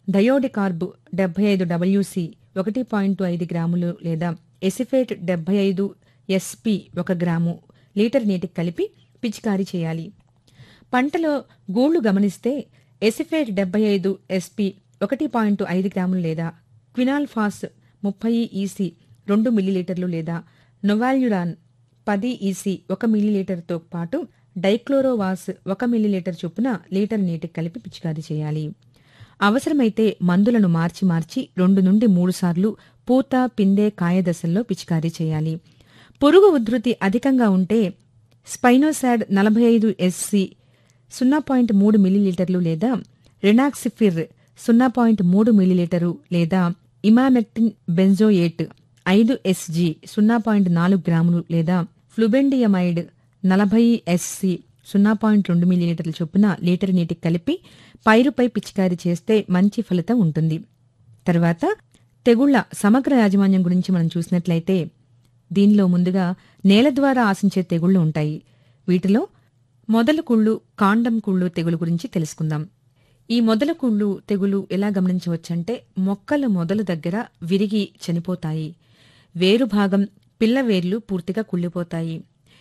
డయోడికార్బ్ డెబ్బై ఐదు డబ్ల్యూసి ఒకటి పాయింట్ ఐదు గ్రాములు లేదా ఎసిఫేట్ డెబ్బై ఐదు ఎస్పి ఒక గ్రాము లీటర్ నీటికి కలిపి పిచికారీ చేయాలి పంటలో గూళ్లు గమనిస్తే ఎసిఫేట్ డెబ్బై ఐదు ఎస్పి ఒకటి పాయింట్ ఐదు గ్రాములు లేదా క్వినాల్ఫాస్ ముప్పై ఈసీ రెండు మిల్లీలీటర్లు లేదా నొవాల్యురాన్ పది ఈసీ ఒక మిల్లీలీటర్తో పాటు డైక్లోరోవాస్ ఒక మిల్లీలీటర్ చొప్పున లీటర్ నీటికి కలిపి పిచికారీ చేయాలి అవసరమైతే మందులను మార్చి మార్చి రెండు నుండి మూడు సార్లు పూత పిందె కాయ దశల్లో పిచికారీ చేయాలి పురుగు ఉధృతి అధికంగా ఉంటే స్పైనోసాడ్ నలభై ఐదు ఎస్సి సున్నా పాయింట్ మూడు మిల్లీలీటర్లు లేదా రెనాక్సిఫిర్ సున్నా పాయింట్ మూడు మిల్లీలీటరు లేదా ఇమామెక్టిన్ బెంజోయేట్ ఐదు ఎస్జి సున్నా పాయింట్ నాలుగు గ్రాములు లేదా ఫ్లుబెండియమైడ్ నలభై ఎస్సి సున్నా పాయింట్ రెండు మిల్లీలీటర్ల చొప్పున లీటర్ నీటికి కలిపి పైరుపై పిచికారీ చేస్తే మంచి ఫలితం ఉంటుంది తర్వాత తెగుళ్ల సమగ్ర యాజమాన్యం గురించి మనం చూసినట్లయితే దీనిలో ముందుగా నేల ద్వారా ఆశించే తెగుళ్లు ఉంటాయి వీటిలో మొదల కుళ్ళు కాండం కుళ్ళు తెగులు గురించి తెలుసుకుందాం ఈ మొదల కుళ్ళు తెగులు ఎలా గమనించవచ్చంటే మొక్కల మొదలు దగ్గర విరిగి చనిపోతాయి వేరు భాగం పిల్ల వేర్లు పూర్తిగా కుళ్ళిపోతాయి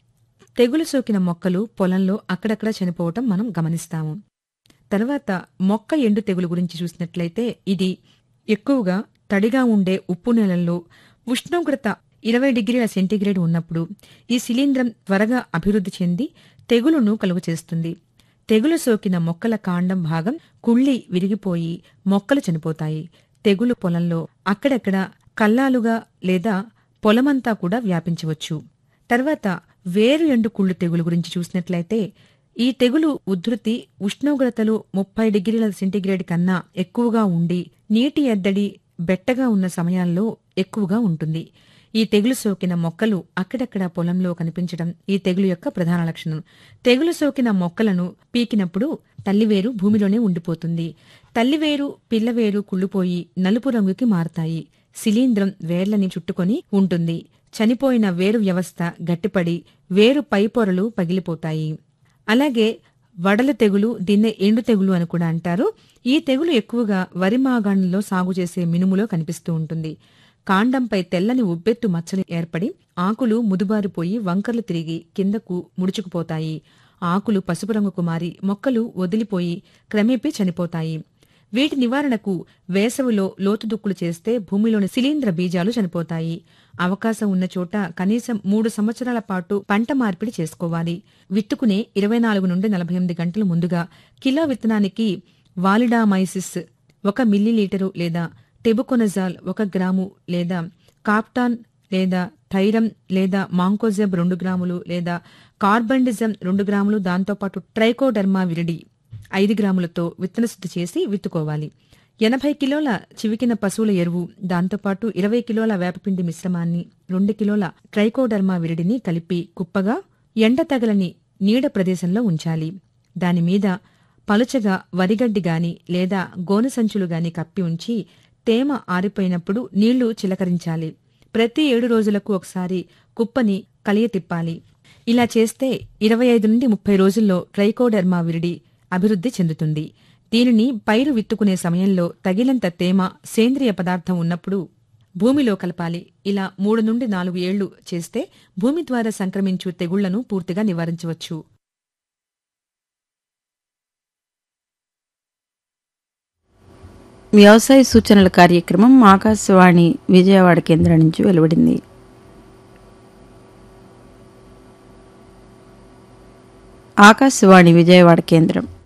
తెగులు సోకిన మొక్కలు పొలంలో అక్కడక్కడ చనిపోవటం మనం గమనిస్తాము తర్వాత మొక్క ఎండు తెగులు గురించి చూసినట్లయితే ఇది ఎక్కువగా తడిగా ఉండే ఉప్పు నెలల్లో ఉష్ణోగ్రత ఇరవై డిగ్రీల సెంటీగ్రేడ్ ఉన్నప్పుడు ఈ శిలీంధ్రం త్వరగా అభివృద్ధి చెంది తెగులును కలుగచేస్తుంది తెగులు సోకిన మొక్కల కాండం భాగం కుళ్ళి విరిగిపోయి మొక్కలు చనిపోతాయి తెగులు పొలంలో అక్కడక్కడ కల్లాలుగా లేదా పొలమంతా కూడా వ్యాపించవచ్చు తర్వాత వేరు ఎండు కుళ్ళు తెగులు గురించి చూసినట్లయితే ఈ తెగులు ఉధృతి ఉష్ణోగ్రతలు ముప్పై డిగ్రీల సెంటీగ్రేడ్ కన్నా ఎక్కువగా ఉండి నీటి ఎద్దడి బెట్టగా ఉన్న సమయాల్లో ఎక్కువగా ఉంటుంది ఈ తెగులు సోకిన మొక్కలు అక్కడక్కడ పొలంలో కనిపించడం ఈ తెగులు యొక్క ప్రధాన లక్షణం తెగులు సోకిన మొక్కలను పీకినప్పుడు తల్లివేరు భూమిలోనే ఉండిపోతుంది తల్లివేరు పిల్లవేరు కుళ్ళిపోయి నలుపు రంగుకి మారతాయి శిలీంధ్రం వేర్లని చుట్టుకొని ఉంటుంది చనిపోయిన వేరు వ్యవస్థ గట్టిపడి వేరు పైపొరలు పగిలిపోతాయి అలాగే వడల తెగులు దీన్నే ఎండు తెగులు అని కూడా అంటారు ఈ తెగులు ఎక్కువగా వరి మాగాణంలో సాగు చేసే మినుములో కనిపిస్తూ ఉంటుంది కాండంపై తెల్లని ఉబ్బెత్తు మచ్చలు ఏర్పడి ఆకులు ముదుబారిపోయి వంకర్లు తిరిగి కిందకు ముడుచుకుపోతాయి ఆకులు పసుపు రంగుకు మారి మొక్కలు వదిలిపోయి క్రమేపీ చనిపోతాయి వీటి నివారణకు వేసవిలో లోతుదుక్కులు చేస్తే భూమిలోని శిలీంద్ర బీజాలు చనిపోతాయి అవకాశం ఉన్న చోట కనీసం మూడు సంవత్సరాల పాటు పంట మార్పిడి చేసుకోవాలి విత్తుకునే ఇరవై నాలుగు నుండి నలభై ఎనిమిది గంటల ముందుగా కిలో విత్తనానికి వాలిడామైసిస్ ఒక మిల్లీలీటరు లేదా టెబుకొనజాల్ ఒక గ్రాము లేదా కాప్టాన్ లేదా థైరం లేదా మాంకోజెబ్ రెండు గ్రాములు లేదా కార్బండిజం రెండు గ్రాములు దాంతోపాటు ట్రైకోడర్మా విరిడి ఐదు గ్రాములతో విత్తన శుద్ధి చేసి విత్తుకోవాలి ఎనభై కిలోల చివికిన పశువుల ఎరువు దాంతోపాటు ఇరవై కిలోల వేపపిండి మిశ్రమాన్ని రెండు కిలోల ట్రైకోడర్మా విరిడిని కలిపి కుప్పగా ఎండ తగలని నీడ ప్రదేశంలో ఉంచాలి దానిమీద పలుచగా వరిగడ్డి గాని లేదా గోనె సంచులు గాని కప్పి ఉంచి తేమ ఆరిపోయినప్పుడు నీళ్లు చిలకరించాలి ప్రతి ఏడు రోజులకు ఒకసారి కుప్పని కలియ తిప్పాలి ఇలా చేస్తే ఇరవై ఐదు నుండి ముప్పై రోజుల్లో ట్రైకోడర్మా విరిడి అభివృద్ధి చెందుతుంది దీనిని పైరు విత్తుకునే సమయంలో తగినంత తేమ సేంద్రియ పదార్థం ఉన్నప్పుడు భూమిలో కలపాలి ఇలా మూడు నుండి నాలుగు ఏళ్లు చేస్తే భూమి ద్వారా సంక్రమించు తెగుళ్లను పూర్తిగా నివారించవచ్చు వ్యవసాయ సూచనల కార్యక్రమం ఆకాశవాణి విజయవాడ కేంద్రం నుంచి వెలువడింది ఆకాశవాణి విజయవాడ కేంద్రం